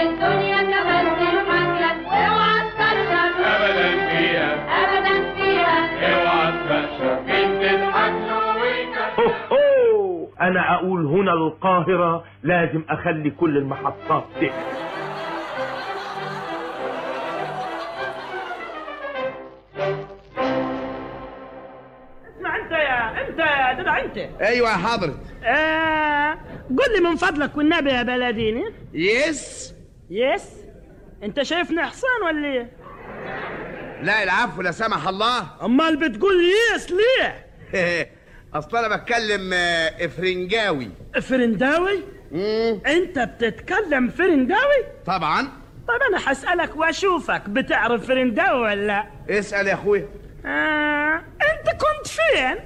الدنيا كمان تضحك لك واوعى تكشف ابدا فيها ابدا فيها اوعى تكشف مين تضحك له ويكشف هو انا اقول هنا القاهرة لازم اخلي كل المحطات تقفل اسمع انت يا انت يا جدع انت ايوه يا حضرة آه قل لي من فضلك والنبي يا بلديني يس يس انت شايفني حصان ولا ايه لا العفو لا سمح الله امال بتقول يس ليه اصل انا بتكلم آه، افرنجاوي فرنداوي مم، انت بتتكلم فرنداوي طبعا طب انا هسألك واشوفك بتعرف فرنداوي ولا لا اسال يا اخويا آه انت كنت فين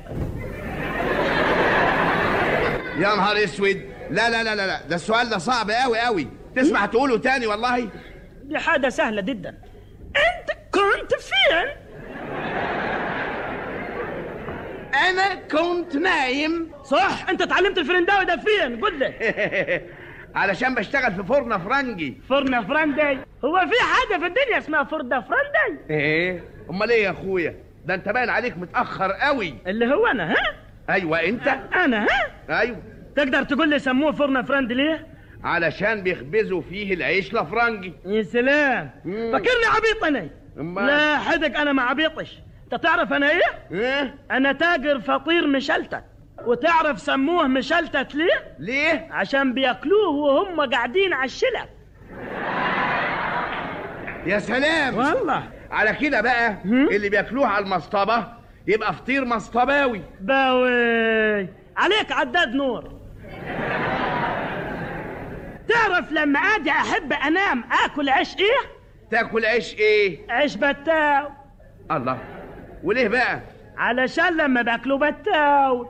يا نهار اسود لا لا لا لا لا ده السؤال ده صعب قوي قوي تسمع تقوله تاني والله دي حاجة سهلة جدا انت كنت فين انا كنت نايم صح انت اتعلمت الفرنداوي ده فين قل لي علشان بشتغل في فرن فرنجي فرن فرندي هو في حاجة في الدنيا اسمها فرن فرندي ايه امال ايه يا اخويا ده انت باين عليك متاخر قوي اللي هو انا ها ايوه انت انا ها ايوه تقدر تقول لي سموه فرن فرند ليه علشان بيخبزوا فيه العيش الافرنجي يا سلام مم. فكرني عبيط انا أمال؟ لا حدك انا ما عبيطش انت تعرف انا ايه ايه انا تاجر فطير مشلتت وتعرف سموه مشلتت ليه ليه عشان بياكلوه وهم قاعدين على الشلل يا سلام والله على كده بقى مم. اللي بياكلوه على المصطبه يبقى فطير مصطباوي باوي عليك عداد نور تعرف لما اجي احب انام اكل عيش ايه تاكل عيش ايه عيش بتاو الله وليه بقى علشان لما باكلوا بتاو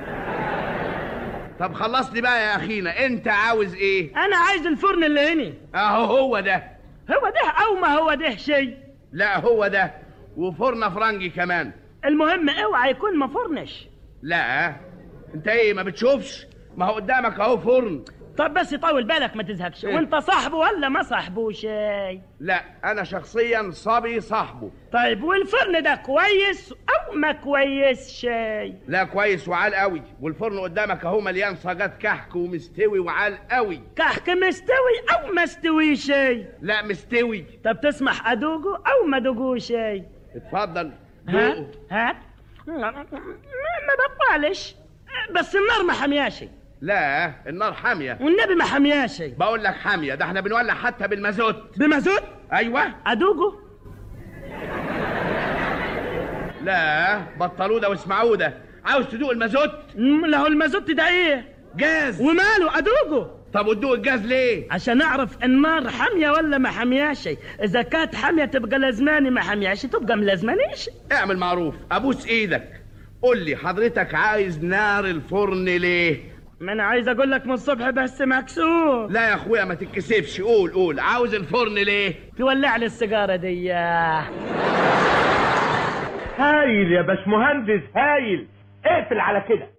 طب خلصني بقى يا اخينا انت عاوز ايه انا عايز الفرن اللي هنا اهو هو ده هو ده او ما هو ده شيء لا هو ده وفرن فرنجي كمان المهم اوعى يكون ما فرنش لا انت ايه ما بتشوفش ما هو قدامك اهو فرن طب بس طول بالك ما تزهقش إيه؟ وانت صاحبه ولا ما صاحبه شيء لا انا شخصيا صبي صاحبه طيب والفرن ده كويس او ما كويس شيء لا كويس وعال قوي والفرن قدامك اهو مليان صاجات كحك ومستوي وعال قوي كحك مستوي او ما استوي شيء لا مستوي طب تسمح ادوقه او ما دوقه شيء اتفضل ها دوقه. ها ما ما بطالش بس النار ما حمياشي لا النار حاميه والنبي ما حمياشي بقول لك حاميه ده احنا بنولع حتى بالمازوت بمازوت ايوه ادوقه لا بطلوا ده واسمعوا ده عاوز تدوق المازوت م- له المازوت ده ايه جاز وماله ادوقه طب وتدوق الجاز ليه عشان اعرف النار حاميه ولا ما حامياشي اذا كانت حاميه تبقى لازماني ما حامياش تبقى ملازمانيش اعمل معروف ابوس ايدك قول لي حضرتك عايز نار الفرن ليه ما انا عايز اقول لك من الصبح بس مكسور لا يا اخويا ما تتكسفش قول قول عاوز الفرن ليه تولع لي السيجاره دي هايل يا باشمهندس هايل اقفل على كده